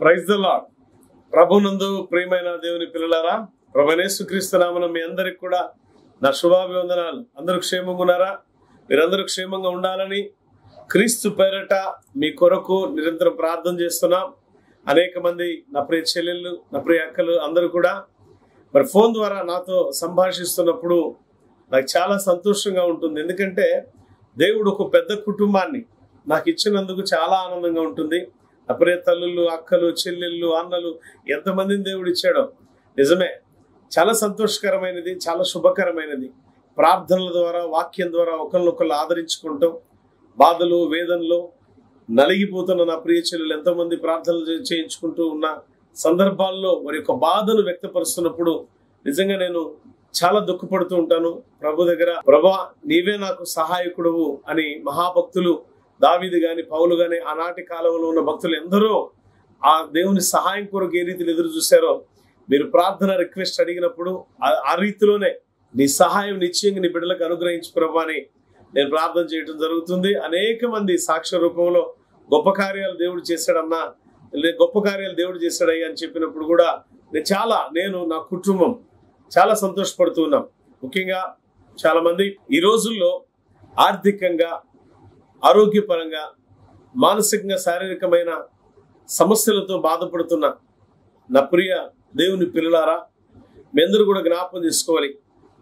praise the lord ప్రభునందు ప్రియమైన దేవుని పిల్లలారా ప్రభనేసు క్రీస్తునామన మీ అందరికి కూడా నా శుభాభివందనాలు అందరూ క్షేమంగా ఉన్నారా మీరందరూ క్షేమంగా ఉండాలని క్రీస్తు పేరట మీ కొరకు నిరంతరం ప్రార్థన చేస్తున్నాం అనేక మంది నా ప్రియ చెల్లెళ్ళు నా ప్రియ అక్కలు అందరూ కూడా మరి ఫోన్ ద్వారా నాతో సంభాషిస్తున్నప్పుడు నాకు చాలా సంతోషంగా ఉంటుంది ఎందుకంటే దేవుడు ఒక పెద్ద కుటుంబాన్ని నాకు ఇచ్చినందుకు చాలా ఆనందంగా ఉంటుంది నా ప్రియ తల్లులు అక్కలు చెల్లెళ్ళు అన్నలు ఎంతమందిని దేవుడు ఇచ్చాడో నిజమే చాలా సంతోషకరమైనది చాలా శుభకరమైనది ప్రార్థనల ద్వారా వాక్యం ద్వారా ఒకరినొకరు ఆదరించుకుంటాం బాధలు వేదనలు నలిగిపోతున్న నా ప్రియ చెల్లెలు ఎంతోమంది ప్రార్థనలు చే- చేయించుకుంటూ ఉన్న సందర్భాల్లో వారి యొక్క బాధను వ్యక్తపరుస్తున్నప్పుడు నిజంగా నేను చాలా దుఃఖపడుతూ ఉంటాను ప్రభు దగ్గర ప్రభా నీవే నాకు సహాయకుడువు అని మహాభక్తులు దావీదు గాని పౌలు గాని ఆనాటి కాలంలో ఉన్న భక్తులు ఎందరో ఆ దేవుని సహాయం కొరకు ఏ రీతిలో ఎదురు చూశారో మీరు ప్రార్థన రిక్వెస్ట్ అడిగినప్పుడు ఆ- ఆ రీతిలోనే నీ సహాయం నిశ్చయంగా నీ బిడ్డలకు అనుగ్రహించు ప్రభా అని నేను ప్రార్థన చేయడం జరుగుతుంది అనేక మంది సాక్ష్య రూపంలో గొప్ప కార్యాలు దేవుడు చేశాడన్నా లే- గొప్ప కార్యాలు దేవుడు చేశాడయ్యా అని చెప్పినప్పుడు కూడా నేను చాలా నేను నా కుటుంబం చాలా సంతోషపడుతూ ఉన్నాం ముఖ్యంగా చాలా మంది ఈ రోజుల్లో ఆర్థికంగా ఆరోగ్యపరంగా మానసికంగా శారీరకమైన సమస్యలతో బాధపడుతున్న నా ప్రియ దేవుని పిల్లలారా మీ అందరూ కూడా జ్ఞాపకం చేసుకోవాలి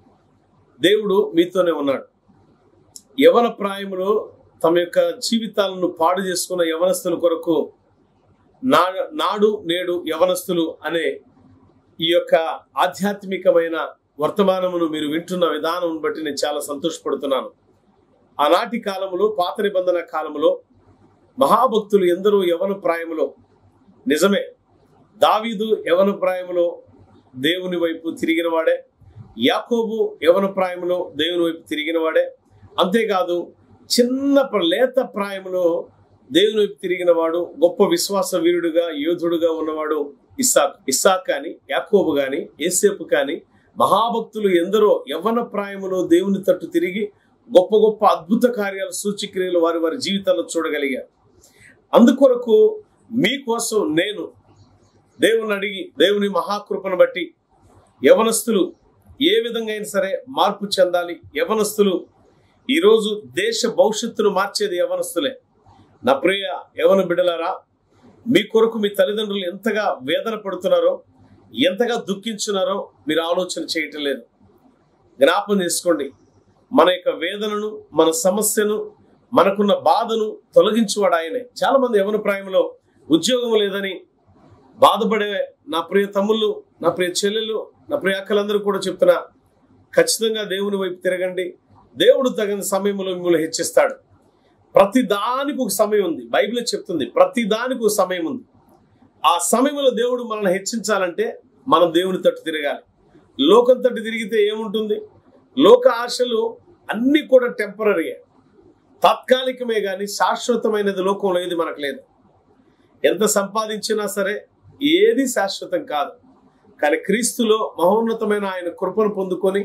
దేవుడు మీతోనే ఉన్నాడు యవన ప్రాయములో తమ యొక్క జీవితాలను పాడు చేసుకున్న యవనస్తుల కొరకు నా నాడు నేడు యవనస్తులు అనే ఈ యొక్క ఆధ్యాత్మికమైన వర్తమానమును మీరు వింటున్న విధానం బట్టి నేను చాలా సంతోషపడుతున్నాను ఆనాటి కాలములో పాత నిబంధన కాలములో మహాభక్తులు ఎందరో యవన ప్రాయములో నిజమే దావీదు యవన ప్రాయములో దేవుని వైపు తిరిగిన వాడే యాకోబు యవన ప్రాయములో దేవుని వైపు తిరిగిన వాడే అంతేకాదు చిన్న ప్ర- లేత ప్రాయములో దేవుని వైపు తిరిగిన వాడు గొప్ప విశ్వాస వీరుడుగా యోధుడుగా ఉన్నవాడు ఇస్సాక్ ఇస్సాక్ కానీ యాకోబు కానీ ఏసేపు కానీ మహాభక్తులు ఎందరో యవ్వన ప్రాయములో దేవుని తట్టు తిరిగి గొప్ప గొప్ప అద్భుత కార్యాలు సూచిక్రియలు వారి వారి జీవితాల్లో చూడగలిగారు అందుకొరకు మీకోసం నేను దేవుని అడిగి దేవుని మహాకృపను బట్టి యవనస్తులు ఏ విధంగా అయినా సరే మార్పు చెందాలి యవనస్తులు ఈరోజు దేశ భవిష్యత్తును మార్చేది యవనస్తులే నా ప్రియ యవన బిడ్డలారా మీ కొరకు మీ తల్లిదండ్రులు ఎంతగా వేదన పడుతున్నారో ఎంతగా దుఃఖించున్నారో మీరు ఆలోచన చేయటం లేదు జ్ఞాపం చేసుకోండి మన యొక్క వేదనను మన సమస్యను మనకున్న బాధను తొలగించువాడు ఆయనే చాలా మంది యవన ప్రాయంలో ఉద్యోగం లేదని బాధపడే నా ప్రియ తమ్ముళ్ళు నా ప్రియ చెల్లెళ్ళు నా ప్రియ అక్కలందరూ కూడా చెప్తున్నా ఖచ్చితంగా దేవుని వైపు తిరగండి దేవుడు తగిన సమయంలో మిమ్మల్ని హెచ్చిస్తాడు ప్రతి దానికి ఒక సమయం ఉంది బైబిల్ చెప్తుంది ప్రతి దానికి ఒక సమయం ఉంది ఆ సమయంలో దేవుడు మనల్ని హెచ్చించాలంటే మనం దేవుని తట్టు తిరగాలి లోకం తట్టు తిరిగితే ఏముంటుంది లోక ఆశలు అన్ని కూడా టెంపరీ తాత్కాలికమే కానీ శాశ్వతమైనది లోకంలో ఏది మనకు లేదు ఎంత సంపాదించినా సరే ఏది శాశ్వతం కాదు కానీ క్రీస్తులో మహోన్నతమైన ఆయన కృపను పొందుకొని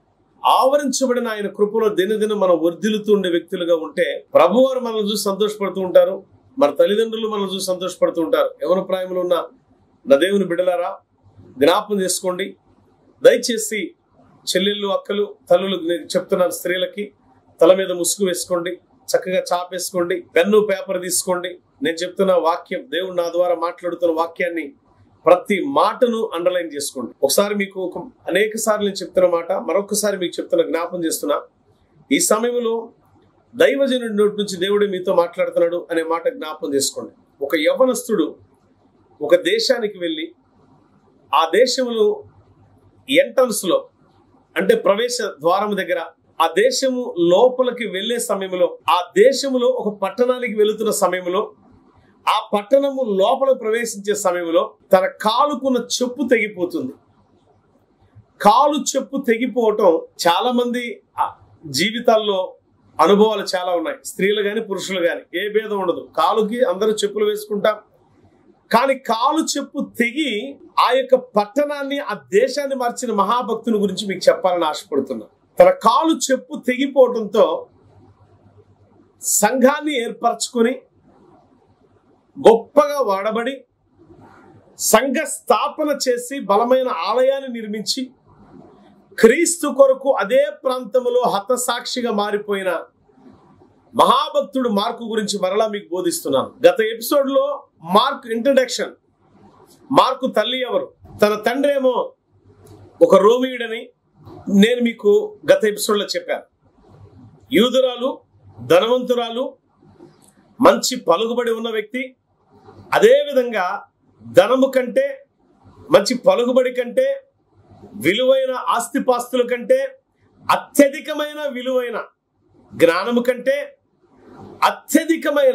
ఆవరించబడిన ఆయన కృపలో దినదిన మనం వర్ధిల్లుతూ ఉండే వ్యక్తులుగా ఉంటే ప్రభువారు మనల్ని చూసి సంతోషపడుతూ ఉంటారు మన తల్లిదండ్రులు మనల్ని చూసి సంతోషపడుతూ ఉంటారు యవన ప్రాయంలో ఉన్న నా దేవుని బిడ్డలారా జ్ఞాపం చేసుకోండి దయచేసి చెల్లెళ్ళు అక్కలు తల్లులు నేను చెప్తున్నాను స్త్రీలకి తల మీద ముసుగు వేసుకోండి చక్కగా చాపేసుకోండి పెన్ను పేపర్ తీసుకోండి నేను చెప్తున్న వాక్యం దేవుడు నా ద్వారా మాట్లాడుతున్న వాక్యాన్ని ప్రతి మాటను అండర్లైన్ చేసుకోండి ఒకసారి మీకు ఒక అనేక సార్లు నేను చెప్తున్న మాట మరొకసారి మీకు చెప్తున్న జ్ఞాపం చేస్తున్నా ఈ సమయంలో దైవజనుడి నోటి నుంచి దేవుడే మీతో మాట్లాడుతున్నాడు అనే మాట జ్ఞాపం చేసుకోండి ఒక యవనస్తుడు ఒక దేశానికి వెళ్ళి ఆ దేశంలో ఎంట్రన్స్ లో అంటే ప్రవేశ ద్వారం దగ్గర ఆ దేశము లోపలికి వెళ్ళే సమయంలో ఆ దేశములో ఒక పట్టణానికి వెళుతున్న సమయంలో ఆ పట్టణము లోపల ప్రవేశించే సమయంలో తన కాలుకున్న చెప్పు తెగిపోతుంది కాలు చెప్పు తెగిపోవటం చాలా మంది ఆ జీవితాల్లో అనుభవాలు చాలా ఉన్నాయి స్త్రీలు గాని పురుషులు గాని ఏ భేదం ఉండదు కాలుకి అందరూ చెప్పులు వేసుకుంటాం కానీ కాలు చెప్పు తెగి ఆ యొక్క పట్టణాన్ని ఆ దేశాన్ని మార్చిన మహాభక్తుని గురించి మీకు చెప్పాలని ఆశపడుతున్నా తన కాలు చెప్పు తెగిపోవటంతో సంఘాన్ని ఏర్పరచుకొని గొప్పగా వాడబడి సంఘ స్థాపన చేసి బలమైన ఆలయాన్ని నిర్మించి క్రీస్తు కొరకు అదే ప్రాంతంలో హతసాక్షిగా మారిపోయిన మహాభక్తుడు మార్కు గురించి మరలా మీకు బోధిస్తున్నాను గత ఎపిసోడ్ లో మార్క్ ఇంట్రడక్షన్ మార్కు తల్లి ఎవరు తన తండ్రి ఏమో ఒక రోమియుడని నేను మీకు గత ఎపిసోడ్ లో చెప్పాను యూదురాలు ధనవంతురాలు మంచి పలుకుబడి ఉన్న వ్యక్తి అదేవిధంగా ధనము కంటే మంచి పలుకుబడి కంటే విలువైన ఆస్తిపాస్తుల కంటే అత్యధికమైన విలువైన జ్ఞానము కంటే అత్యధికమైన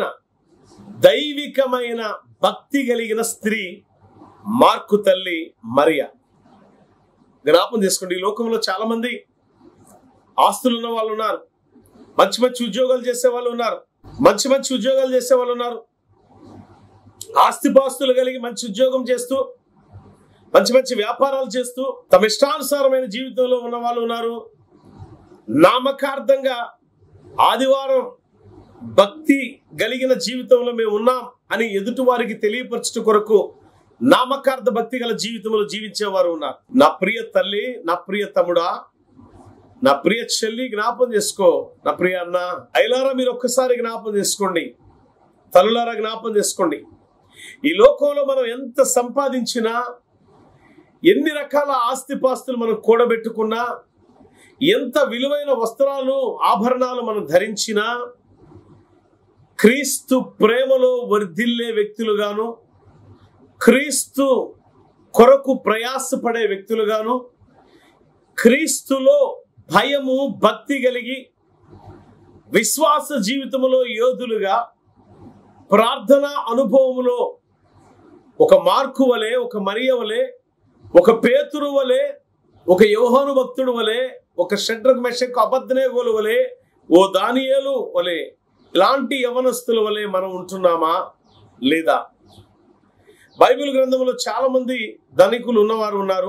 దైవికమైన భక్తి కలిగిన స్త్రీ మార్కు తల్లి మరియా జ్ఞాపం చేసుకోండి ఈ లోకంలో చాలా మంది ఆస్తులు ఉన్న వాళ్ళు ఉన్నారు మంచి మంచి ఉద్యోగాలు చేసే వాళ్ళు ఉన్నారు మంచి మంచి ఉద్యోగాలు చేసే వాళ్ళు ఉన్నారు ఆస్తిపాస్తులు కలిగి మంచి ఉద్యోగం చేస్తూ మంచి మంచి వ్యాపారాలు చేస్తూ తమ ఇష్టానుసారమైన జీవితంలో ఉన్న వాళ్ళు ఉన్నారు నామకార్థంగా ఆదివారం భక్తి కలిగిన జీవితంలో మేము ఉన్నాం అని ఎదుటి వారికి తెలియపరచడం కొరకు నామకార్థ భక్తి గల జీవితంలో జీవించేవారు ఉన్నారు నా ప్రియ తల్లి నా ప్రియ తమ్ముడా నా ప్రియ చెల్లి జ్ఞాపం చేసుకో నా ప్రియ అన్న ఐలారా మీరు ఒక్కసారి జ్ఞాపం చేసుకోండి తల్లులారా జ్ఞాపం చేసుకోండి ఈ లోకంలో మనం ఎంత సంపాదించినా ఎన్ని రకాల ఆస్తిపాస్తులు మనం కూడబెట్టుకున్నా ఎంత విలువైన వస్త్రాలు ఆభరణాలు మనం ధరించినా క్రీస్తు ప్రేమలో వర్ధిల్లే వ్యక్తులుగాను క్రీస్తు కొరకు ప్రయాసపడే వ్యక్తులుగాను క్రీస్తులో భయము భక్తి కలిగి విశ్వాస జీవితములో యోధులుగా ప్రార్థన అనుభవములో ఒక మార్కు వలె ఒక మరియ వలె ఒక పేతురు వలె ఒక యోహాను భక్తుడు వలె ఒక షడ్రక్ మెషక్ అబద్ధనేగోలు వలె ఓ దానియేలు వలె ఇలాంటి యవనస్తుల వలె మనం ఉంటున్నామా లేదా బైబిల్ గ్రంథంలో చాలా మంది ధనికులు ఉన్నవారు ఉన్నారు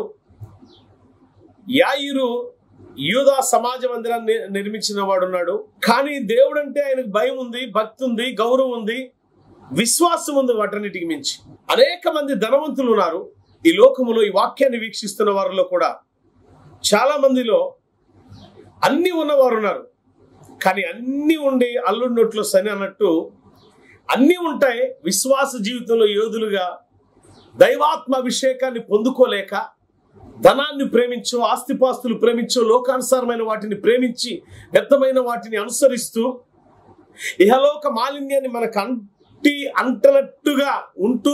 యాయిరు యూదా సమాజ మందిరాన్ని ని- నిర్మించిన వాడు ఉన్నాడు కానీ దేవుడు అంటే ఆయనకు భయం ఉంది భక్తి ఉంది గౌరవం ఉంది విశ్వాసం ఉంది వాటన్నిటికి మించి అనేక మంది ధనవంతులు ఉన్నారు ఈ లోకములో ఈ వాక్యాన్ని వీక్షిస్తున్న వారిలో కూడా చాలా మందిలో అన్ని ఉన్నవారు ఉన్నారు కానీ అన్ని ఉండి అల్లున్నట్లు సని అన్నట్టు అన్ని ఉంటాయి విశ్వాస జీవితంలో యోధులుగా దైవాత్మ అభిషేకాన్ని పొందుకోలేక ధనాన్ని ప్రేమించో ఆస్తిపాస్తులు ప్రేమించో లోకానుసారమైన వాటిని ప్రేమించి వ్యర్థమైన వాటిని అనుసరిస్తూ ఇహలోక మాలిన్యాన్ని మనకు అంటి అంటనట్టుగా ఉంటూ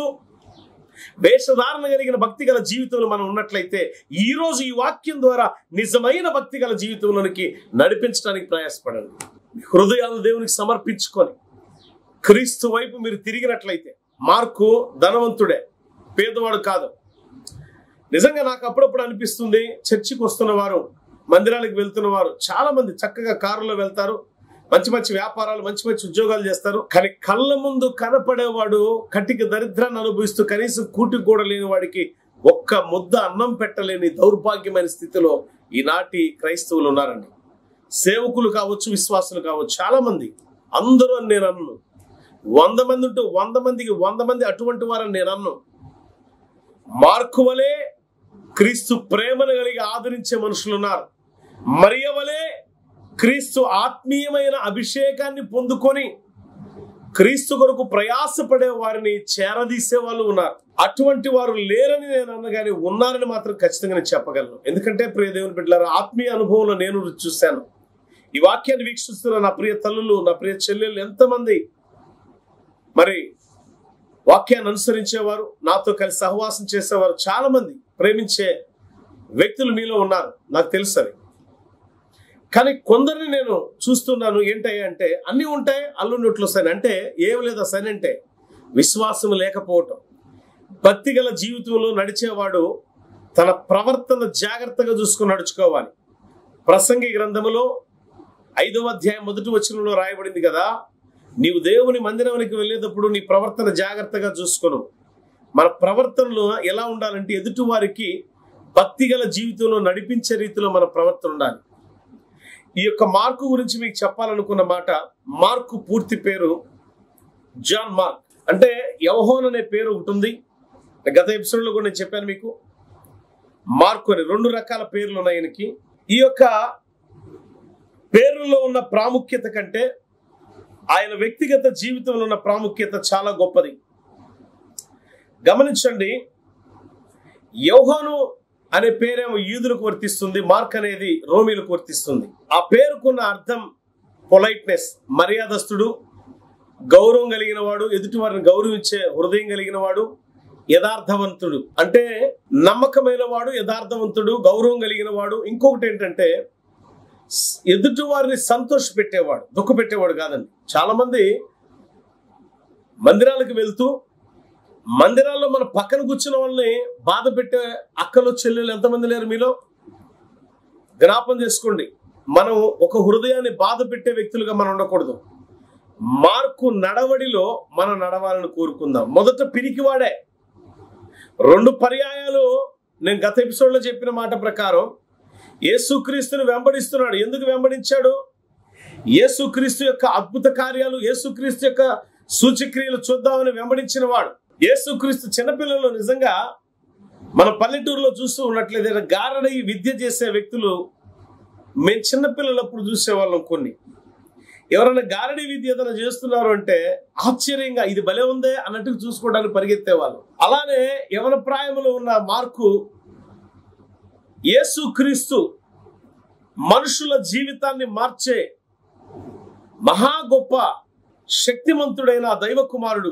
వేషధారణ కలిగిన భక్తి గల జీవితంలో మనం ఉన్నట్లయితే ఈ రోజు ఈ వాక్యం ద్వారా నిజమైన భక్తి గల జీవితంలోనికి నడిపించడానికి ప్రయాసపడండి మీ హృదయాలు దేవునికి సమర్పించుకొని క్రీస్తు వైపు మీరు తిరిగినట్లయితే మార్కు ధనవంతుడే పేదవాడు కాదు నిజంగా నాకు అప్పుడప్పుడు అనిపిస్తుంది చర్చికి వస్తున్న వారు మందిరాలకు వెళ్తున్న వారు చాలా మంది చక్కగా కారులో వెళ్తారు మంచి మంచి వ్యాపారాలు మంచి మంచి ఉద్యోగాలు చేస్తారు కానీ కళ్ళ ముందు కనపడేవాడు కటిక దరిద్రాన్ని అనుభవిస్తూ కనీసం కూటి కూడా లేని వాడికి ఒక్క ముద్ద అన్నం పెట్టలేని దౌర్భాగ్యమైన స్థితిలో ఈనాటి క్రైస్తవులు ఉన్నారండి సేవకులు కావచ్చు విశ్వాసులు కావచ్చు చాలా మంది అందరూ అని నేను అన్ను వంద మంది ఉంటూ వంద మందికి వంద మంది అటువంటి వారని నేను అన్ను మార్కు వలె క్రీస్తు ప్రేమను కలిగి ఆదరించే మనుషులు ఉన్నారు మరియ వలె క్రీస్తు ఆత్మీయమైన అభిషేకాన్ని పొందుకొని క్రీస్తు కొరకు ప్రయాసపడే వారిని చేరదీసే వాళ్ళు ఉన్నారు అటువంటి వారు లేరని నేను అన్నగాని ఉన్నారని మాత్రం ఖచ్చితంగా నేను చెప్పగలను ఎందుకంటే ప్రియ దేవుని బిడ్డలారా ఆత్మీయ అనుభవంలో నేను రుచి చూశాను ఈ వాక్యాన్ని వీక్షిస్తున్న నా ప్రియ తల్లులు నా ప్రియ చెల్లెళ్ళు ఎంతమంది మరి వాక్యాన్ని అనుసరించేవారు నాతో కలిసి సహవాసం చేసేవారు చాలా మంది ప్రేమించే వ్యక్తులు మీలో ఉన్నారు నాకు తెలుసు అది కానీ కొందరిని నేను చూస్తున్నాను ఏంటయ్యా అంటే అన్నీ ఉంటాయి అల్లున్నట్లు సని అంటే ఏం లేదా సని అంటే విశ్వాసం లేకపోవటం భక్తి గల జీవితంలో నడిచేవాడు తన ప్రవర్తన జాగ్రత్తగా చూసుకుని నడుచుకోవాలి ప్రసంగి గ్రంథములో ఐదవ అధ్యాయం మొదటి వచనంలో రాయబడింది కదా నీవు దేవుని మందిరానికి వెళ్ళేటప్పుడు నీ ప్రవర్తన జాగ్రత్తగా చూసుకోను మన ప్రవర్తనలో ఎలా ఉండాలంటే ఎదుటి వారికి భక్తి గల జీవితంలో నడిపించే రీతిలో మన ప్రవర్తన ఉండాలి ఈ యొక్క మార్కు గురించి మీకు చెప్పాలనుకున్న మాట మార్కు పూర్తి పేరు జాన్ మార్క్ అంటే యవహోన్ అనే పేరు ఒకటి ఉంది గత ఎపిసోడ్లో కూడా నేను చెప్పాను మీకు మార్కు అని రెండు రకాల పేర్లు ఉన్నాయి ఆయనకి ఈ యొక్క పేరులో ఉన్న ప్రాముఖ్యత కంటే ఆయన వ్యక్తిగత జీవితంలో ఉన్న ప్రాముఖ్యత చాలా గొప్పది గమనించండి యోహాను అనే పేరేమో యూదులకు వర్తిస్తుంది మార్క్ అనేది రోమిలకు వర్తిస్తుంది ఆ పేరుకున్న అర్థం పొలైట్నెస్ మర్యాదస్తుడు గౌరవం కలిగిన వాడు ఎదుటి వారిని గౌరవించే హృదయం కలిగిన వాడు యథార్థవంతుడు అంటే నమ్మకమైన వాడు యథార్థవంతుడు గౌరవం కలిగిన వాడు ఇంకొకటి ఏంటంటే స్- ఎదుటి వారిని సంతోష పెట్టేవాడు దుఃఖ పెట్టేవాడు కాదండి చాలా మంది మందిరాలకు వెళ్తూ మందిరాల్లో మన పక్కన కూర్చున్న వాళ్ళని బాధ పెట్టే అక్కలు చెల్లెలు ఎంతమంది లేరు మీలో జ్ఞాపం చేసుకోండి మనం ఒక హృదయాన్ని బాధ పెట్టే వ్యక్తులుగా మనం ఉండకూడదు మార్కు నడవడిలో మనం నడవాలని కోరుకుందాం మొదట పిరికివాడే రెండు పర్యాయాలు నేను గత ఎపిసోడ్లో చెప్పిన మాట ప్రకారం యేసుక్రీస్తుని వెంబడిస్తున్నాడు ఎందుకు వెంబడించాడు యేసుక్రీస్తు యొక్క అద్భుత కార్యాలు యేసుక్రీస్తు యొక్క సూచక్రియలు చూద్దామని వెంబడించిన వాడు యేసుక్రీస్తు చిన్నపిల్లలు నిజంగా మన పల్లెటూరులో చూస్తూ ఉన్నట్లయితే గారడై విద్య చేసే వ్యక్తులు మేము చిన్నపిల్లలప్పుడు చూసేవాళ్ళం కొన్ని ఎవరైనా గారడి విద్య ఏదైనా చేస్తున్నారు అంటే ఆశ్చర్యంగా ఇది భలే ఉందే అన్నట్టు చూసుకోవడానికి పరిగెత్తేవాళ్ళు అలానే యవన ప్రాయంలో ఉన్న మార్కు యేసుక్రీస్తు మనుషుల జీవితాన్ని మార్చే మహా గొప్ప శక్తిమంతుడైన ఆ దైవ కుమారుడు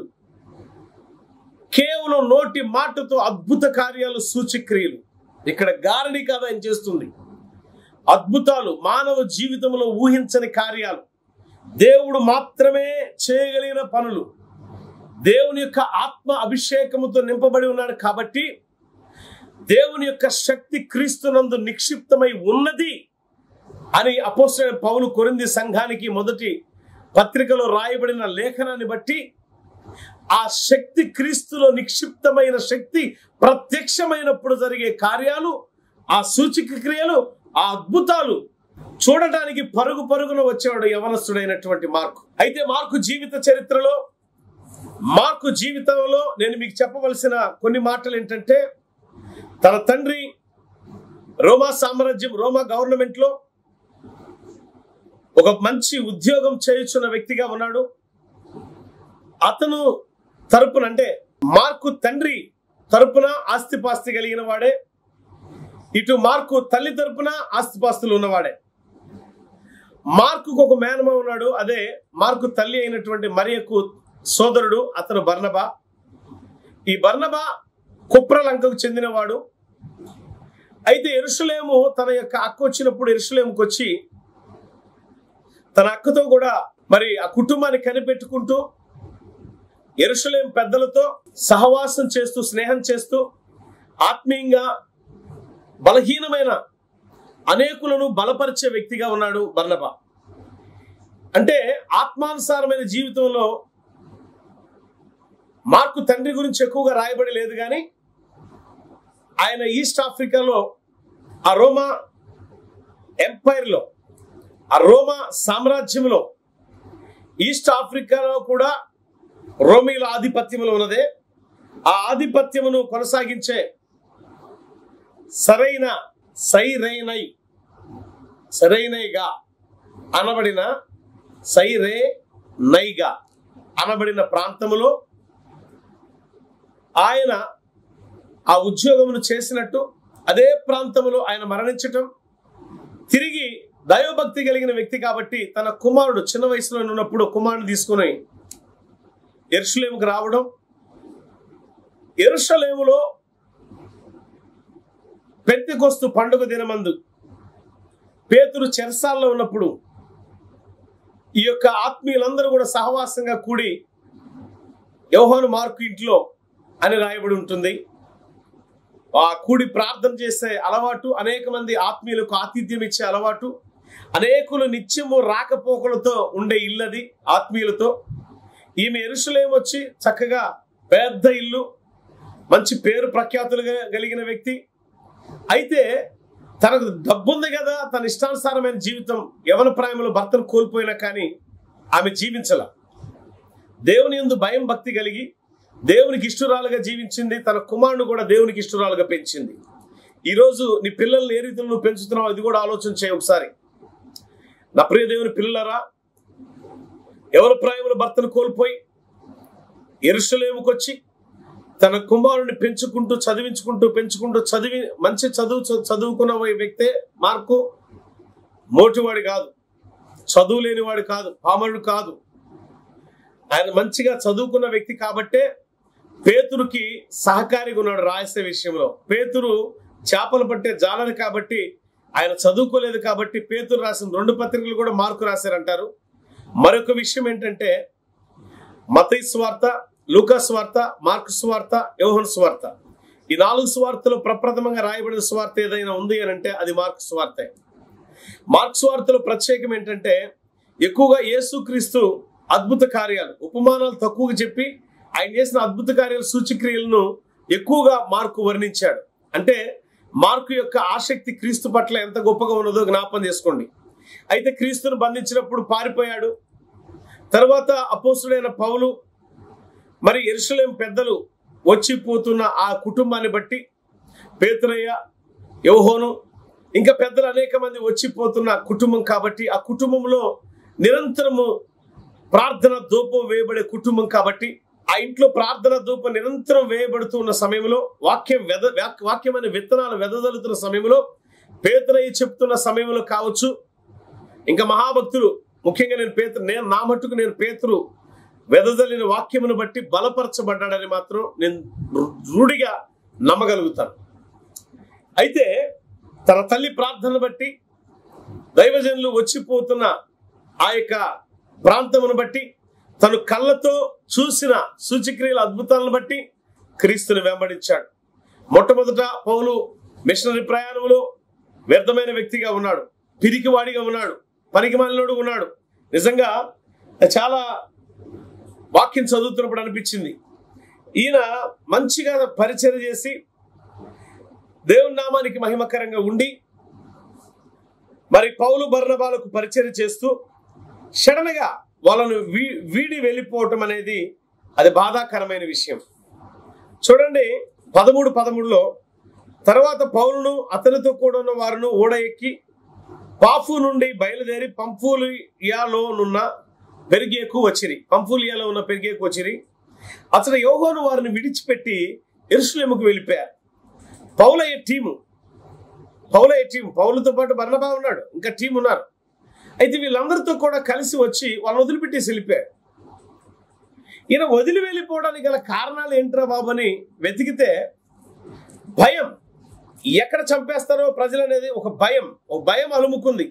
కేవలం నోటి మాటతో అద్భుత కార్యాలు సూచక్రియలు ఇక్కడ గారడి కాదు ఆయన చేస్తుంది అద్భుతాలు మానవ జీవితంలో ఊహించని కార్యాలు దేవుడు మాత్రమే చేయగలిగిన పనులు దేవుని యొక్క ఆత్మ అభిషేకముతో నింపబడి ఉన్నాడు కాబట్టి దేవుని యొక్క శక్తి క్రీస్తునందు నిక్షిప్తమై ఉన్నది అని అపోసరైన పౌలు కొరింది సంఘానికి మొదటి పత్రికలో రాయబడిన లేఖనాన్ని బట్టి ఆ శక్తి క్రీస్తులో నిక్షిప్తమైన శక్తి ప్రత్యక్షమైనప్పుడు జరిగే కార్యాలు ఆ సూచిక క్రియలు ఆ అద్భుతాలు చూడటానికి పరుగు పరుగున వచ్చేవాడు యవనస్తుడైనటువంటి మార్కు అయితే మార్కు జీవిత చరిత్రలో మార్కు జీవితంలో నేను మీకు చెప్పవలసిన కొన్ని మాటలు ఏంటంటే తన తండ్రి రోమా సామ్రాజ్యం రోమా గవర్నమెంట్ లో ఒక మంచి ఉద్యోగం చేయుచున్న వ్యక్తిగా ఉన్నాడు అతను తరపున అంటే మార్కు తండ్రి తరపున ఆస్తిపాస్తి కలిగిన వాడే ఇటు మార్కు తల్లి తరపున ఆస్తిపాస్తులు ఉన్నవాడే మార్కుకు ఒక మేనమ ఉన్నాడు అదే మార్కు తల్లి అయినటువంటి మరియకు సోదరుడు అతను బర్నబా ఈ బర్నబా కుప్రలంకకు చెందినవాడు అయితే ఎరుషులేము తన యొక్క అక్క వచ్చినప్పుడు ఎరుషులేముకి వచ్చి తన అక్కతో కూడా మరి ఆ కుటుంబాన్ని కనిపెట్టుకుంటూ ఎరుషులేం పెద్దలతో సహవాసం చేస్తూ స్నేహం చేస్తూ ఆత్మీయంగా బలహీనమైన అనేకులను బలపరిచే వ్యక్తిగా ఉన్నాడు బర్నబా అంటే ఆత్మానుసారమైన జీవితంలో మార్కు తండ్రి గురించి ఎక్కువగా రాయబడి లేదు కానీ ఆయన ఈస్ట్ ఆఫ్రికాలో ఆ రోమా ఎంపైర్లో ఆ రోమా సామ్రాజ్యంలో ఈస్ట్ ఆఫ్రికాలో కూడా రోమీల ఆధిపత్యంలో ఉన్నదే ఆ ఆధిపత్యమును కొనసాగించే సరైన సైరైనై సరైనైగా అనబడిన సైరే నైగా అనబడిన ప్రాంతములో ఆయన ఆ ఉద్యోగమును చేసినట్టు అదే ప్రాంతంలో ఆయన మరణించటం తిరిగి దైవభక్తి కలిగిన వ్యక్తి కాబట్టి తన కుమారుడు చిన్న వయసులో ఉన్నప్పుడు కుమారుడు తీసుకుని ఎరుషలేముకు రావడం ఎరుషలేములో పెంతికొస్తు పండుగ దినమందు పేతురు చెరసాల్లో ఉన్నప్పుడు ఈ యొక్క ఆత్మీయులందరూ కూడా సహవాసంగా కూడి యోహాను మార్కు ఇంట్లో అని రాయబడి ఉంటుంది ఆ కూడి ప్రార్థన చేసే అలవాటు అనేక మంది ఆత్మీయులకు ఆతిథ్యం ఇచ్చే అలవాటు అనేకులు నిత్యము రాకపోకలతో ఉండే ఇల్లది ఆత్మీయులతో ఈమె ఎరుసలేం వచ్చి చక్కగా పెద్ద ఇల్లు మంచి పేరు ప్రఖ్యాతులు కలిగిన వ్యక్తి అయితే తనకు డబ్బు ఉంది కదా తన ఇష్టానుసారమైన జీవితం యవన ప్రాయంలో భర్తను కోల్పోయినా కానీ ఆమె జీవించల దేవుని ఎందు భయం భక్తి కలిగి దేవునికి ఇష్టరాలుగా జీవించింది తన కుమారుడు కూడా దేవునికి ఇష్టరాలుగా పెంచింది ఈరోజు నీ పిల్లల్ని ఏ రీతిలో నువ్వు పెంచుతున్నావు అది కూడా ఆలోచన చేయ ఒకసారి నా ప్రియ దేవుని పిల్లలారా ఎవరి ప్రాయముల భర్తను కోల్పోయి ఎరుసలేముకొచ్చి తన కుమారుని పెంచుకుంటూ చదివించుకుంటూ పెంచుకుంటూ చదివి మంచి చదువు చ- చదువుకున్న ఓ వ్యక్తే మార్కు మోటివాడి కాదు చదువు లేనివాడు కాదు పామరుడు కాదు ఆయన మంచిగా చదువుకున్న వ్యక్తి కాబట్టే పేతురుకి సహకారిగా ఉన్నాడు రాసే విషయంలో పేతురు చేపలు పట్టే జాలరు కాబట్టి ఆయన చదువుకోలేదు కాబట్టి పేతురు రాసిన రెండు పత్రికలు కూడా మార్కు రాశారంటారు మరొక విషయం ఏంటంటే మతయి స్వార్త లూకా స్వార్త మార్కు స్వార్త యోహన్ స్వార్త ఈ నాలుగు స్వార్థలు ప్రప్రథమంగా రాయబడిన స్వార్థ ఏదైనా ఉంది అని అంటే అది మార్కు స్వార్థే మార్క్ స్వార్థలో ప్రత్యేకం ఏంటంటే ఎక్కువగా యేసుక్రీస్తు అద్భుత కార్యాలు ఉపమానాలు తక్కువగా చెప్పి ఆయన చేసిన అద్భుత కార్యాల సూచక్రియలను ఎక్కువగా మార్కు వర్ణించాడు అంటే మార్కు యొక్క ఆసక్తి క్రీస్తు పట్ల ఎంత గొప్పగా ఉన్నదో జ్ఞాపం చేసుకోండి అయితే క్రీస్తును బంధించినప్పుడు పారిపోయాడు తర్వాత అపోసుడైన పౌలు మరి ఎరుసలేం పెద్దలు వచ్చిపోతున్న ఆ కుటుంబాన్ని బట్టి పేతురయ్య యోహోను ఇంకా పెద్దలు అనేక మంది వచ్చిపోతున్న కుటుంబం కాబట్టి ఆ కుటుంబంలో నిరంతరము ప్రార్థన ధూపం వేయబడే కుటుంబం కాబట్టి ఆ ఇంట్లో ప్రార్థన ధూపం నిరంతరం వేయబడుతూ ఉన్న సమయంలో వాక్యం వెద వాక్- వాక్యమైన విత్తనాలు వెదజల్లుతున్న సమయంలో పేతురయ్య చెప్తున్న సమయంలో కావచ్చు ఇంకా మహాభక్తులు ముఖ్యంగా నేను పేతురు నేను నా మట్టుకు నేను పేతురు వెదజల్లిన వాక్యమును బట్టి బలపరచబడ్డాడని మాత్రం నేను రు- రూఢిగా నమ్మగలుగుతాను అయితే తన తల్లి ప్రార్థనను బట్టి దైవజనులు వచ్చిపోతున్న ఆ యొక్క ప్రాంతమును బట్టి తను కళ్ళతో చూసిన సూచక్రియల అద్భుతాలను బట్టి క్రీస్తుని వెంబడించాడు మొట్టమొదట పౌలు మిషనరీ ప్రయాణంలో వ్యర్థమైన వ్యక్తిగా ఉన్నాడు పిరికివాడిగా ఉన్నాడు పనికి మాలినోడు ఉన్నాడు నిజంగా చాలా వాక్యం చదువుతున్నప్పుడు అనిపించింది ఈయన మంచిగా పరిచయం చేసి దేవుని నామానికి మహిమకరంగా ఉండి మరి పౌలు బర్ణబాలకు పరిచయం చేస్తూ సడన్గా వాళ్ళను వీ వీడి వెళ్ళిపోవటం అనేది అది బాధాకరమైన విషయం చూడండి పదమూడు పదమూడులో తర్వాత పౌలును అతనితో కూడా ఉన్న వారును ఓడ ఎక్కి పాఫు నుండి బయలుదేరి పంఫూలియాలోనున్న పెరిగేకు వచ్చిరి పంఫూలియాలో ఉన్న పెరిగేకు వచ్చిరి అతను యోహోను వారిని విడిచిపెట్టి ఎరుసలేముకు వెళ్ళిపోయారు పౌలయ్య టీము పౌలయ్య టీం పౌలతో పాటు బర్ణబా ఉన్నాడు ఇంకా టీం ఉన్నారు అయితే వీళ్ళందరితో కూడా కలిసి వచ్చి వాళ్ళని వదిలిపెట్టేసి వెళ్ళిపోయారు ఈయన వదిలి వెళ్ళిపోవడానికి గల కారణాలు ఏంట్రా బాబు అని వెతికితే భయం ఎక్కడ చంపేస్తారో ప్రజలు అనేది ఒక భయం ఒక భయం అలుముకుంది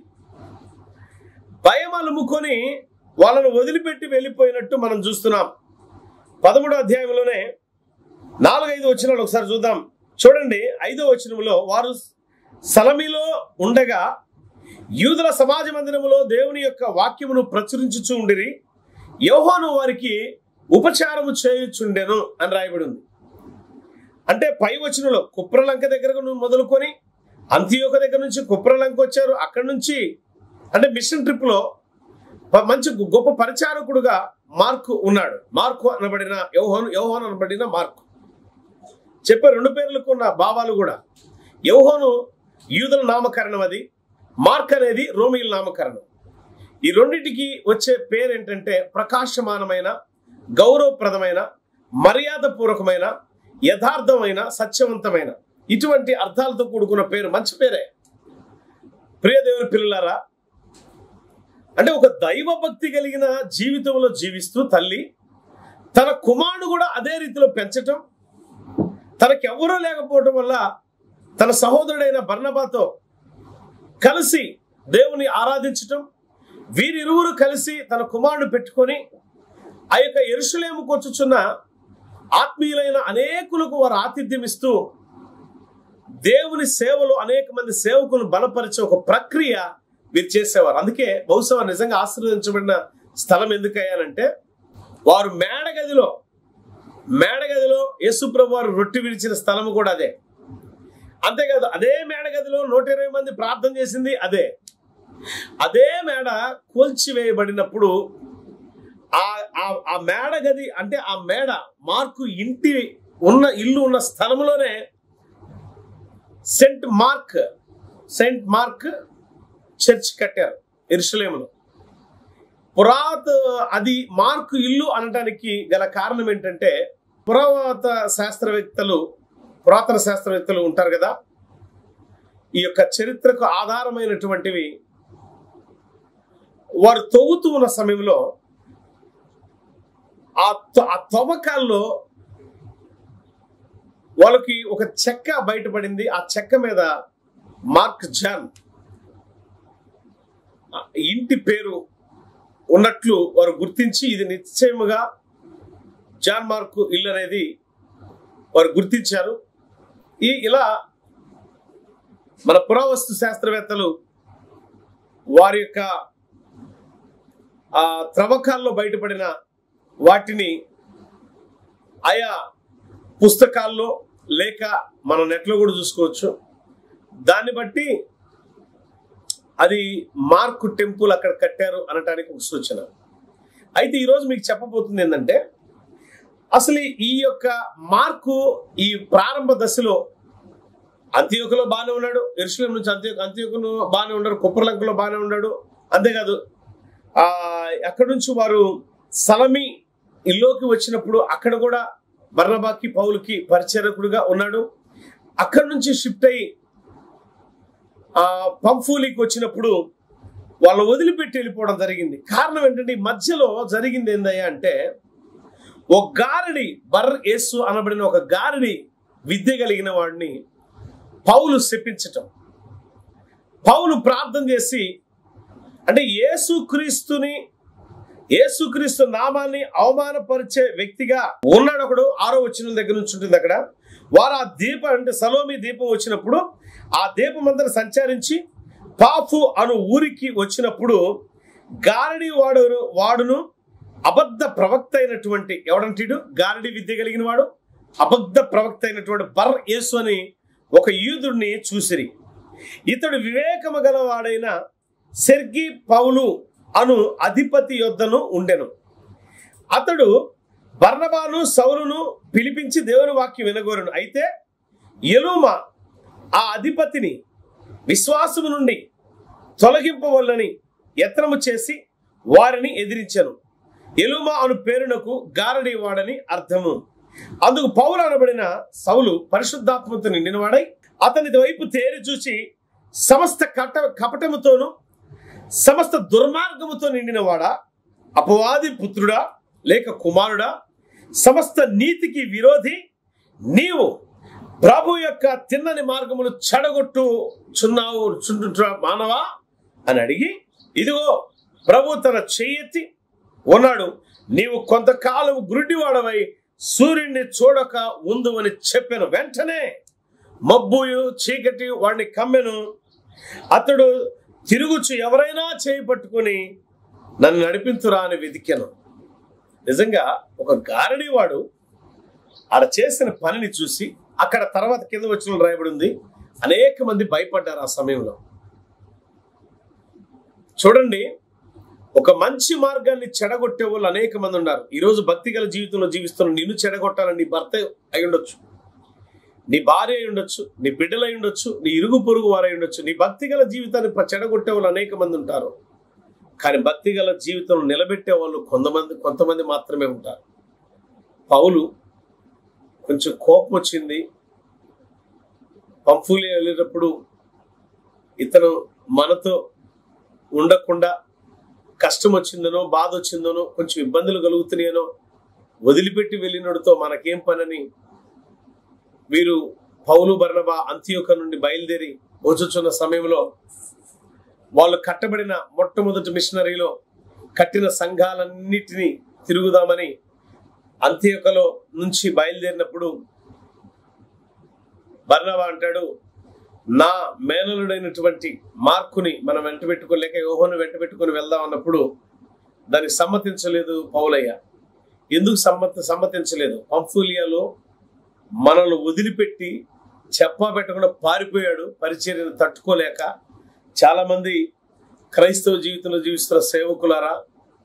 భయం అలుముకొని వాళ్ళను వదిలిపెట్టి వెళ్ళిపోయినట్టు మనం చూస్తున్నాం పదమూడో అధ్యాయంలోనే నాలుగైదు వచనాలు ఒకసారి చూద్దాం చూడండి ఐదో వచనంలో వారు సలమిలో ఉండగా యూదుల సమాజ మందిరములో దేవుని యొక్క వాక్యమును ప్రచురించుచు ఉండిరి యోహాను వారికి ఉపచారము చేయుచుండెను అని రాయబడి ఉంది అంటే పై వచనంలో కుప్రలంక దగ్గర నువ్వు మొదలుకొని అంత్యోక దగ్గర నుంచి కుప్రలంక వచ్చారు అక్కడి నుంచి అంటే మిషన్ ట్రిప్ లో ప- మంచి గొప్ప పరిచారకుడుగా మార్కు ఉన్నాడు మార్కు అనబడిన యోహోను యోహోను అనబడిన మార్కు చెప్పే రెండు పేర్లకు ఉన్న భావాలు కూడా యోహోను యూదుల నామకరణం అది మార్క్ అనేది రోమిల్ నామకరణం ఈ రెండింటికి వచ్చే పేరు ఏంటంటే ప్రకాశమానమైన గౌరవప్రదమైన మర్యాదపూర్వకమైన యథార్థమైన సత్యవంతమైన ఇటువంటి అర్థాలతో కూడుకున్న పేరు మంచి పేరే ప్రియదేవుని పిల్లలారా అంటే ఒక దైవ భక్తి కలిగిన జీవితంలో జీవిస్తూ తల్లి తన కుమారుడు కూడా అదే రీతిలో పెంచటం తనకెవరూ లేకపోవటం వల్ల తన సహోదరుడైన బర్ణబాతో కలిసి దేవుని ఆరాధించటం వీరిరువురు కలిసి తన కుమారుడు పెట్టుకొని ఆ యొక్క ఎరుసలేముకు వచ్చుచున్న ఆత్మీయులైన అనేకులకు వారు ఆతిథ్యం ఇస్తూ దేవుని సేవలో అనేక మంది సేవకులను బలపరిచే ఒక ప్రక్రియ వీరు చేసేవారు అందుకే బహుశా వారు నిజంగా ఆశీర్వదించబడిన స్థలం ఎందుకయ్యానంటే వారు మేడగదిలో మేడగదిలో యేసుప్రభు వారు రొట్టె విరిచిన స్థలం కూడా అదే అంతేకాదు అదే మేడగదిలో నూట ఇరవై మంది ప్రార్థన చేసింది అదే అదే మేడ కూల్చివేయబడినప్పుడు ఆ ఆ- ఆ మేడ గది అంటే ఆ మేడ మార్కు ఇంటి ఉన్న ఇల్లు ఉన్న స్థలంలోనే Saint Mark Saint Mark church కట్టారు ఎరుసలేములో పురాత అది మార్కు ఇల్లు అనడానికి గల కారణం ఏంటంటే పురావత శాస్త్రవేత్తలు పురాతన శాస్త్రవేత్తలు ఉంటారు కదా ఈ యొక్క చరిత్రకు ఆధారమైనటువంటివి వారు తవ్వుతూ ఉన్న సమయంలో ఆ త- ఆ తవ్వకాల్లో వాళ్ళకి ఒక చెక్క బయటపడింది ఆ చెక్క మీద మార్క్ జాన్ ఆ ఇంటి పేరు ఉన్నట్లు వారు గుర్తించి ఇది నిశ్చయముగా జాన్ మార్కు ఇల్లు అనేది వారు గుర్తించారు ఈ ఇలా మన పురావస్తు శాస్త్రవేత్తలు వారి యొక్క ఆ త్రవ్వకాల్లో బయటపడిన వాటిని ఆయా పుస్తకాల్లో లేక మన నెట్లో కూడా చూసుకోవచ్చు దాన్ని బట్టి అది మార్కు టెంపుల్ అక్కడ కట్టారు అనటానికి ఒక సూచన అయితే ఈరోజు మీకు చెప్పబోతుంది ఏంటంటే అసలు ఈ యొక్క మార్కు ఈ ప్రారంభ దశలో అంత్యోకులో బాగానే ఉన్నాడు ఎరుసలేం నుంచి అంత్యో అంత్యోకును బాగానే ఉన్నాడు కుప్పర్లంకలో బాగానే ఉన్నాడు అంతేకాదు ఆ అక్కడి నుంచి వారు సలమి ఇల్లోకి వచ్చినప్పుడు అక్కడ కూడా బర్నబాకి పౌలుకి పరిచరకుడుగా ఉన్నాడు అక్కడి నుంచి షిఫ్ట్ అయ్యి ఆ పంఫూలికి వచ్చినప్పుడు వాళ్ళు వదిలిపెట్టి వెళ్ళిపోవడం జరిగింది కారణం ఏంటంటే ఈ మధ్యలో జరిగింది ఏందయ్యా అంటే ఒక గారడి బర్ యేసు అనబడిన ఒక గారడి విద్య కలిగిన వాడిని పౌలు శపించటం పౌలు ప్రార్థన చేసి అంటే యేసు క్రీస్తుని యేసుక్రీస్తు నామాన్ని అవమానపరిచే వ్యక్తిగా ఉన్నాడు ఒకడు ఆరో వచ్చిన దగ్గర నుంచి ఉంటుంది అక్కడ వారు ఆ దీపం అంటే సలోమి దీపం వచ్చినప్పుడు ఆ దీపం అందరూ సంచరించి పాఫు అను ఊరికి వచ్చినప్పుడు గారడి వాడు వాడును అబద్ధ ప్రవక్త అయినటువంటి ఎవడంటీడు గారడి విద్య కలిగిన వాడు అబద్ధ ప్రవక్త అయినటువంటి బర్ యేసు అని ఒక యూదుడిని చూసిరి ఇతడు వివేకము గలవాడైన సెర్గి పౌలు అను అధిపతి యొద్దను ఉండెను అతడు బర్నబాను సౌలును పిలిపించి దేవుని వాక్యం వినగోరును అయితే ఎలుమ ఆ అధిపతిని విశ్వాసము నుండి తొలగింపవల్లని యత్నము చేసి వారిని ఎదిరించను ఎలుమ అను పేరునకు గారడి వాడని అర్థము అందుకు పౌలు అనబడిన సౌలు పరిశుద్ధాత్మతో నిండినవాడై అతని వైపు తేరి చూచి సమస్త కట కపటముతోను సమస్త దుర్మార్గముతో నిండినవాడా అపవాది పుత్రుడా లేక కుమారుడా సమస్త నీతికి విరోధి నీవు ప్రభు యొక్క తిన్నని మార్గములు చెడగొట్టు చున్నావు చుంటున్నా మానవా అని అడిగి ఇదిగో ప్రభు తన చెయ్యెత్తి ఉన్నాడు నీవు కొంతకాలం గురుడివాడవై సూర్యుడిని చూడక ఉందు అని చెప్పాను వెంటనే మబ్బుయు చీకటి వాడిని కమ్మెను అతడు తిరుగుచు ఎవరైనా చేయి పట్టుకొని నన్ను నడిపించురా అని వెతికాను నిజంగా ఒక గారడి వాడు ఆడ చేసిన పనిని చూసి అక్కడ తర్వాత కింద వచ్చిన రాయబడి ఉంది అనేక మంది భయపడ్డారు ఆ సమయంలో చూడండి ఒక మంచి మార్గాన్ని చెడగొట్టే వాళ్ళు అనేక మంది ఉన్నారు ఈ రోజు భక్తి గల జీవితంలో జీవిస్తున్న నిన్ను చెడగొట్టాలని నీ భర్త అయి ఉండొచ్చు నీ భార్య అయి ఉండొచ్చు నీ బిడ్డలు అయి ఉండొచ్చు నీ ఇరుగు పొరుగు వారై ఉండొచ్చు నీ భక్తి గల జీవితాన్ని ప- చెడగొట్టే వాళ్ళు అనేక మంది ఉంటారు కానీ భక్తి గల జీవితంలో నిలబెట్టే వాళ్ళు కొంతమంది కొంతమంది మాత్రమే ఉంటారు పౌలు కొంచెం కోపం వచ్చింది పంఫూలి వెళ్ళేటప్పుడు ఇతను మనతో ఉండకుండా కష్టం వచ్చిందనో బాధ వచ్చిందనో కొంచెం ఇబ్బందులు కలుగుతున్నాయనో వదిలిపెట్టి వెళ్ళినడుతో మనకేం పనని వీరు పౌలు బర్ణబా అంత్యోక నుండి బయలుదేరి వచ్చుచున్న సమయంలో వాళ్ళు కట్టబడిన మొట్టమొదటి మిషనరీలో కట్టిన సంఘాలన్నిటినీ తిరుగుదామని అంత్యోకలో నుంచి బయలుదేరినప్పుడు బర్ణబా అంటాడు నా మేనలుడైనటువంటి మార్కుని మనం వెంట పెట్టుకుని లేక యోహోను వెంట పెట్టుకుని వెళ్దాం అన్నప్పుడు దానికి సమ్మతించలేదు పౌలయ్య ఎందుకు సమ్మతి సమ్మతించలేదు పంఫూలియాలో మనల్ని వదిలిపెట్టి చెప్పా పెట్టకుండా పారిపోయాడు పరిచర్యను తట్టుకోలేక చాలా మంది క్రైస్తవ జీవితంలో జీవిస్తున్న సేవకులారా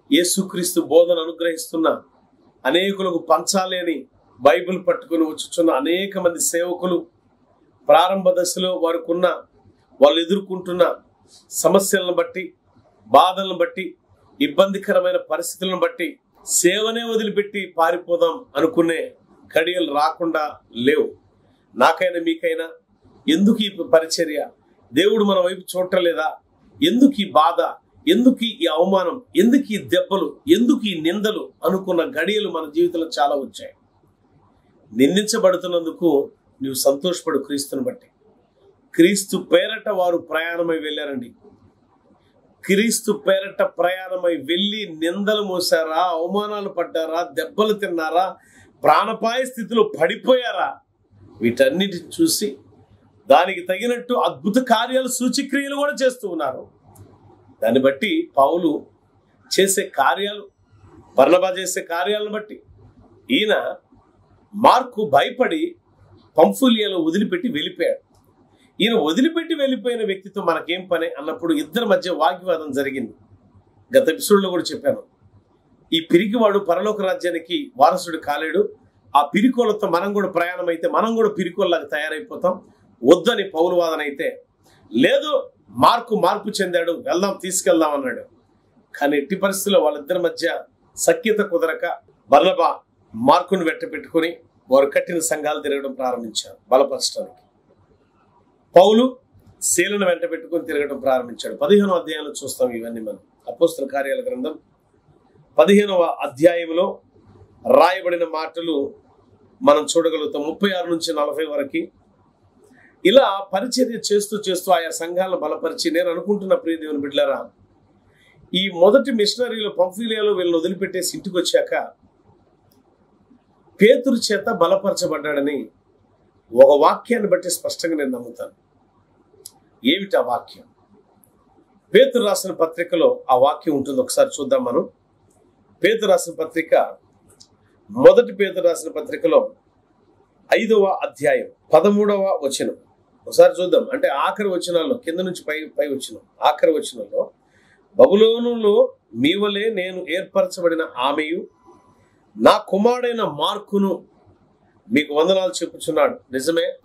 యేసుక్రీస్తు బోధన అనుగ్రహిస్తున్న అనేకులకు పంచాలి అని బైబిల్ పట్టుకుని వచ్చుచున్న అనేక మంది సేవకులు ప్రారంభ దశలో వారికున్న వాళ్ళు ఎదుర్కొంటున్న సమస్యలను బట్టి బాధలను బట్టి ఇబ్బందికరమైన పరిస్థితులను బట్టి సేవనే వదిలిపెట్టి పారిపోదాం అనుకునే కడియలు రాకుండా లేవు నాకైనా మీకైనా ఎందుకు ఈ పరిచర్య దేవుడు మన వైపు చూడలేదా ఎందుకు ఈ బాధ ఎందుకు ఈ అవమానం ఎందుకు ఈ దెబ్బలు ఎందుకు ఈ నిందలు అనుకున్న గడియలు మన జీవితంలో చాలా వచ్చాయి నిందించబడుతున్నందుకు నువ్వు సంతోషపడు క్రీస్తుని బట్టి క్రీస్తు పేరట వారు ప్రయాణమై వెళ్ళారండి క్రీస్తు పేరట ప్రయాణమై వెళ్ళి నిందలు మోసారా అవమానాలు పడ్డారా దెబ్బలు తిన్నారా ప్రాణపాయ స్థితిలో పడిపోయారా వీటన్నిటిని చూసి దానికి తగినట్టు అద్భుత కార్యాలు సూచిక్రియలు కూడా చేస్తూ ఉన్నారు దాన్ని బట్టి పౌలు చేసే కార్యాలు బర్ణబా చేసే కార్యాలను బట్టి ఈయన మార్కు భయపడి పంఫులియాలో వదిలిపెట్టి వెళ్ళిపోయాడు ఈయన వదిలిపెట్టి వెళ్ళిపోయిన వ్యక్తితో మనకేం పని అన్నప్పుడు ఇద్దరి మధ్య వాగ్వివాదం జరిగింది గత ఎపిసోడ్లో కూడా చెప్పాను ఈ పిరికివాడు పరలోక రాజ్యానికి వారసుడు కాలేడు ఆ పిరికోలతో మనం కూడా ప్రయాణం అయితే మనం కూడా పిరికోల్లాగా తయారైపోతాం వద్దని పౌరు వాదన అయితే లేదు మార్కు మార్పు చెందాడు వెళ్దాం తీసుకెళ్దాం అన్నాడు కానీ ఎట్టి పరిస్థితుల్లో వాళ్ళిద్దరి మధ్య సఖ్యత కుదరక బర్ణబా మార్కును వెంట పెట్టుకుని వారు కట్టిన సంఘాలు తిరగడం ప్రారంభించారు బలపరచడానికి పౌలు శీలను వెంట పెట్టుకుని తిరగడం ప్రారంభించాడు పదిహేనవ అధ్యాయంలో చూస్తాం ఇవన్నీ మనం అపోస్తుల కార్యాల గ్రంథం పదిహేనవ అధ్యాయంలో రాయబడిన మాటలు మనం చూడగలుగుతాం ముప్పై ఆరు నుంచి నలభై వరకు ఇలా పరిచర్య చేస్తూ చేస్తూ ఆయా సంఘాలను బలపరిచి నేను అనుకుంటున్న ప్రియ దేవుని బిడ్డలారా ఈ మొదటి మిషనరీలు పంఫీలియాలో వీళ్ళని వదిలిపెట్టేసి ఇంటికి వచ్చాక పేతురు చేత బలపరచబడ్డాడని ఒక వాక్యాన్ని బట్టి స్పష్టంగా నేను నమ్ముతాను ఏమిటి ఆ వాక్యం పేతురు రాసిన పత్రికలో ఆ వాక్యం ఉంటుంది ఒకసారి చూద్దాం మనం పేతురు రాసిన పత్రిక మొదటి పేతురు రాసిన పత్రికలో ఐదవ అధ్యాయం పదమూడవ వచనం ఒకసారి చూద్దాం అంటే ఆఖరి వచనాల్లో కింద నుంచి పై పై వచ్చిన ఆఖరి వచనంలో బబులోనులో మీ వలె నేను ఏర్పరచబడిన ఆమెయు నా కుమారుడైన మార్కును మీకు వందనాలు చెప్పుచున్నాడు నిజమే